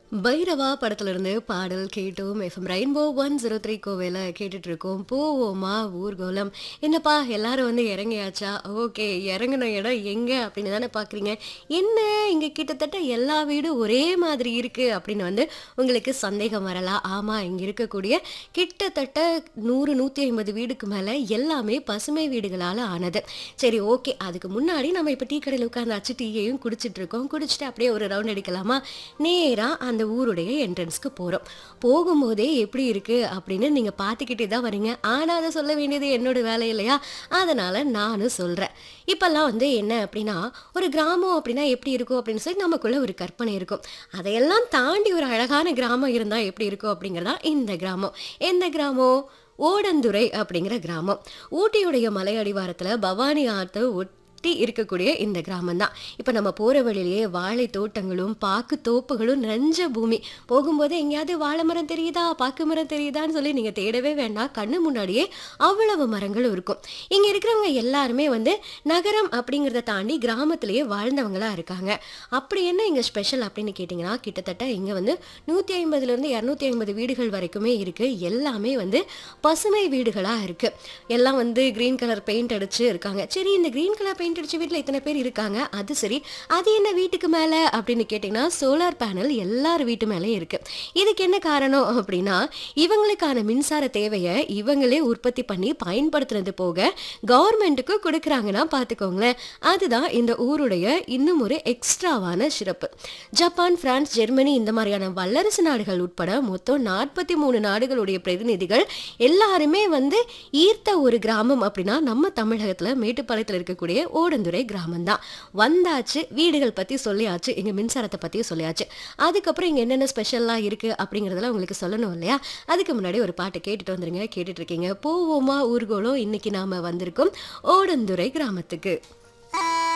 பைரவா படத்துல இருந்து பாடல் கேட்டோம் FM rainbow one zero three கோவையில் கேட்டுட்டு இருக்கோம் போவோமா ஊர்கோலம் என்னப்பா எல்லாரும் வந்து இறங்கியாச்சா ஓகே இறங்கின இடம் எங்க அப்படின்னு தானே பார்க்குறீங்க என்ன இங்க கிட்டத்தட்ட எல்லா வீடும் ஒரே மாதிரி இருக்கு அப்படின்னு வந்து உங்களுக்கு சந்தேகம் வரலாம் ஆமா இங்க இருக்கக்கூடிய கிட்டத்தட்ட நூறு நூற்றி ஐம்பது வீடுக்கு மேலே எல்லாமே பசுமை வீடுகளால் ஆனது சரி ஓகே அதுக்கு முன்னாடி நம்ம இப்போ டீ கடையில் உட்காந்தாச்சு டீயையும் குடிச்சிட்டு இருக்கோம் குடிச்சிட்டு அப்படியே ஒரு ரவுண்ட் அடிக்கலாமா நேராக அந்த ஊருடைய என்ட்ரன்ஸ்க்கு போகிறோம் போகும்போதே எப்படி இருக்குது அப்படின்னு நீங்கள் பார்த்துக்கிட்டே தான் வரீங்க ஆனால் அதை சொல்ல வேண்டியது என்னோட வேலை இல்லையா அதனால் நானும் சொல்கிறேன் இப்போல்லாம் வந்து என்ன அப்படின்னா ஒரு கிராமம் அப்படின்னா எப்படி இருக்கும் அப்படின்னு சொல்லி நமக்குள்ள ஒரு கற்பனை இருக்கும் அதையெல்லாம் தாண்டி ஒரு அழகான கிராமம் இருந்தால் எப்படி இருக்கும் அப்படிங்கிறதா இந்த கிராமம் எந்த கிராமம் ஓடந்துறை அப்படிங்கிற கிராமம் ஊட்டியுடைய மலை அடிவாரத்தில் பவானி ஆற்று ஒட்டி இருக்கக்கூடிய இந்த கிராமம் தான் இப்போ நம்ம போகிற வழியிலேயே வாழை தோட்டங்களும் பாக்கு தோப்புகளும் நஞ்ச பூமி போகும்போது எங்கேயாவது வாழை மரம் தெரியுதா பாக்கு மரம் தெரியுதான்னு சொல்லி நீங்கள் தேடவே வேண்டாம் கண்ணு முன்னாடியே அவ்வளவு மரங்களும் இருக்கும் இங்கே இருக்கிறவங்க எல்லாருமே வந்து நகரம் அப்படிங்கிறத தாண்டி கிராமத்திலேயே வாழ்ந்தவங்களா இருக்காங்க அப்படி என்ன இங்கே ஸ்பெஷல் அப்படின்னு கேட்டிங்கன்னா கிட்டத்தட்ட இங்கே வந்து நூற்றி ஐம்பதுலேருந்து இரநூத்தி ஐம்பது வீடுகள் வரைக்குமே இருக்குது எல்லாமே வந்து பசுமை வீடுகளாக இருக்குது எல்லாம் வந்து க்ரீன் கலர் பெயிண்ட் அடிச்சு இருக்காங்க சரி இந்த க்ரீன் கலர் பெயிண்ட் அடிச்ச வீட்டில் இத்தனை பேர் இருக்காங்க அது சரி அது என்ன வீட்டுக்கு மேலே அப்படின்னு கேட்டிங்கன்னா சோலார் பேனல் எல்லார் வீட்டு மேலேயும் இருக்குது இதுக்கு என்ன காரணம் அப்படின்னா இவங்களுக்கான மின்சார தேவையை இவங்களே உற்பத்தி பண்ணி பயன்படுத்துனது போக கவர்மெண்ட்டுக்கு கொடுக்குறாங்கன்னா பார்த்துக்கோங்களேன் அதுதான் இந்த ஊருடைய இன்னும் ஒரு எக்ஸ்ட்ராவான சிறப்பு ஜப்பான் பிரான்ஸ் ஜெர்மனி இந்த மாதிரியான வல்லரசு நாடுகள் உட்பட மொத்தம் நாற்பத்தி மூணு நாடுகளுடைய பிரதிநிதிகள் எல்லாருமே வந்து ஈர்த்த ஒரு கிராமம் அப்படின்னா நம்ம தமிழகத்துல மேட்டுப்பாளையத்தில் இருக்கக்கூடிய ஓடந்துறை கிராமம் தான் வந்தாச்சு வீடுகள் பத்தி சொல்லியாச்சு இங்க மின்சாரத்தை பத்தியும் சொல்லியாச்சு அதுக்கப்புறம் இங்க என்னென்ன ஸ்பெஷல்லாம் இருக்கு அப்படிங்கறதெல்லாம் உங்களுக்கு சொல்லணும் இல்லையா அதுக்கு முன்னாடி ஒரு பாட்டு கேட்டுட்டு வந்துருங்க கேட்டுட்டு இருக்கீங்க போவோமா ஊர்கோலம் இன்னைக்கு நாம வந்திருக்கோம் ஓடந்துறை கிராமத்துக்கு